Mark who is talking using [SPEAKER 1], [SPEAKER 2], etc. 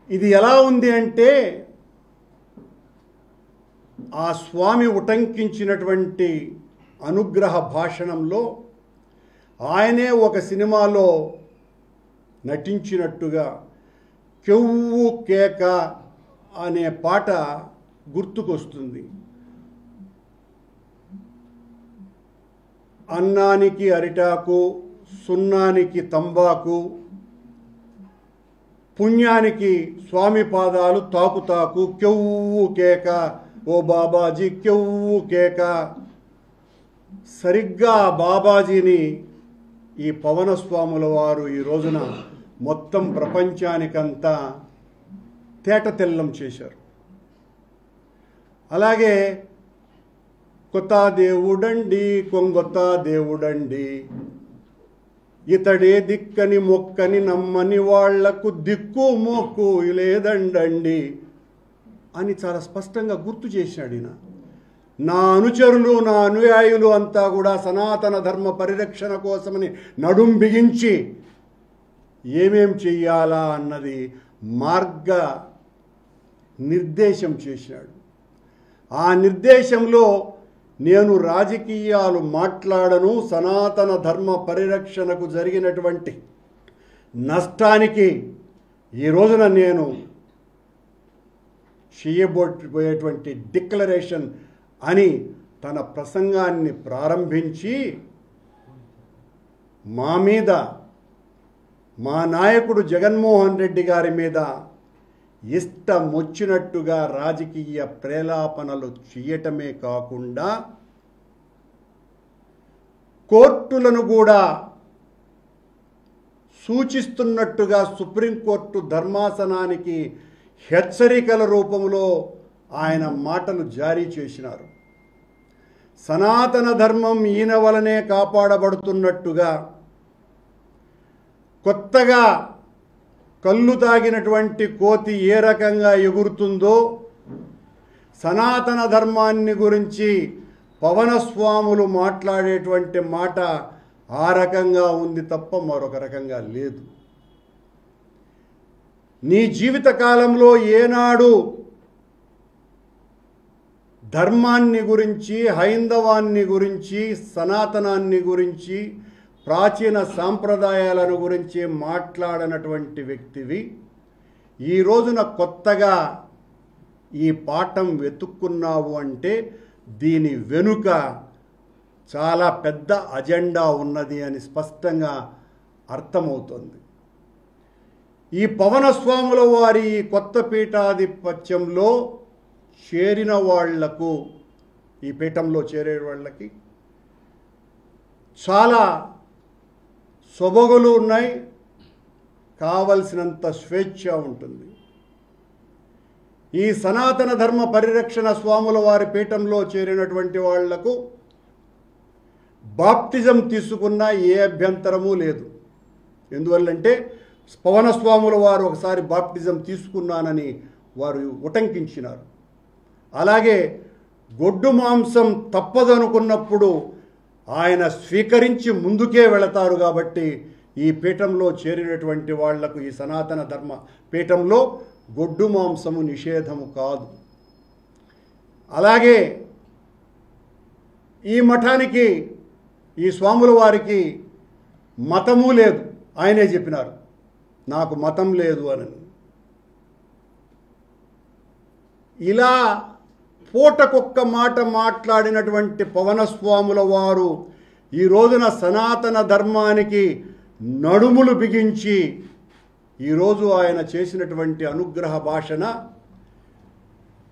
[SPEAKER 1] ఇది ఎలా ఉంది అంటే ఆ స్వామి ఉటంకించినటువంటి అనుగ్రహ భాషణంలో ఆయనే ఒక సినిమాలో నటించినట్టుగా కెవ్వు కేక అనే పాట గుర్తుకొస్తుంది అన్నానికి అరిటాకు సున్నానికి తంబాకు పుణ్యానికి స్వామి పాదాలు తాకుతాకు కెవ్వు కేక ఓ బాబాజీ కెవ్వు కేక సరిగ్గా ఆ బాబాజీని ఈ పవన స్వాముల వారు ఈ రోజున మొత్తం ప్రపంచానికంతా తేటతెల్లం చేశారు అలాగే కొత్త దేవుడండి కొంగొత్త దేవుడండి ఇతడే దిక్కని మొక్కని నమ్మని వాళ్లకు దిక్కు మొక్కు లేదండండి అని చాలా స్పష్టంగా గుర్తు చేశాడు ఈయన నా అనుచరులు నా అనుయాయులు అంతా కూడా సనాతన ధర్మ పరిరక్షణ కోసమని నడుం బిగించి ఏమేం చెయ్యాలా అన్నది మార్గ నిర్దేశం చేశాడు ఆ నిర్దేశంలో నేను రాజకీయాలు మాట్లాడను సనాతన ధర్మ పరిరక్షణకు జరిగినటువంటి నష్టానికి ఈ రోజున నేను చేయబోయేటువంటి డిక్లరేషన్ అని తన ప్రసంగాన్ని ప్రారంభించి మా మీద మా నాయకుడు జగన్మోహన్ రెడ్డి గారి మీద ఇష్టం వచ్చినట్టుగా రాజకీయ ప్రేలాపనలు చేయటమే కాకుండా కోర్టులను కూడా సూచిస్తున్నట్టుగా సుప్రీంకోర్టు ధర్మాసనానికి హెచ్చరికల రూపంలో ఆయన మాటలు జారీ చేసినారు సనాతన ధర్మం ఈయన వలనే కాపాడబడుతున్నట్టుగా కొత్తగా కళ్ళు తాగినటువంటి కోతి ఏ రకంగా ఎగురుతుందో సనాతన ధర్మాన్ని గురించి పవనస్వాములు మాట్లాడేటువంటి మాట ఆ రకంగా ఉంది తప్ప మరొక రకంగా లేదు నీ జీవిత కాలంలో ఏనాడు ధర్మాన్ని గురించి హైందవాన్ని గురించి సనాతనాన్ని గురించి ప్రాచీన సాంప్రదాయాలను గురించి మాట్లాడనటువంటి వ్యక్తివి ఈ రోజున కొత్తగా ఈ పాఠం వెతుక్కున్నావు అంటే దీని వెనుక చాలా పెద్ద అజెండా ఉన్నది అని స్పష్టంగా అర్థమవుతుంది ఈ పవనస్వాముల వారి ఈ కొత్త పీఠాధిపత్యంలో చేరిన వాళ్లకు ఈ పీఠంలో చేరే వాళ్ళకి చాలా సొబగులు ఉన్నాయి కావలసినంత స్వేచ్ఛ ఉంటుంది ఈ సనాతన ధర్మ పరిరక్షణ స్వాముల వారి పీఠంలో చేరినటువంటి వాళ్లకు బాప్తిజం తీసుకున్న ఏ అభ్యంతరము లేదు ఎందువల్లంటే పవనస్వాముల వారు ఒకసారి బాప్టిజం తీసుకున్నానని వారు ఉటంకించినారు అలాగే గొడ్డు మాంసం తప్పదనుకున్నప్పుడు ఆయన స్వీకరించి ముందుకే వెళతారు కాబట్టి ఈ పీఠంలో చేరినటువంటి వాళ్లకు ఈ సనాతన ధర్మ పీఠంలో గొడ్డు మాంసము నిషేధము కాదు అలాగే ఈ మఠానికి ఈ స్వాముల వారికి మతము లేదు ఆయనే చెప్పినారు నాకు మతం లేదు అని ఇలా పూటకొక్క మాట మాట్లాడినటువంటి పవనస్వాముల వారు ఈ రోజున సనాతన ధర్మానికి నడుములు బిగించి ఈరోజు ఆయన చేసినటువంటి అనుగ్రహ భాషణ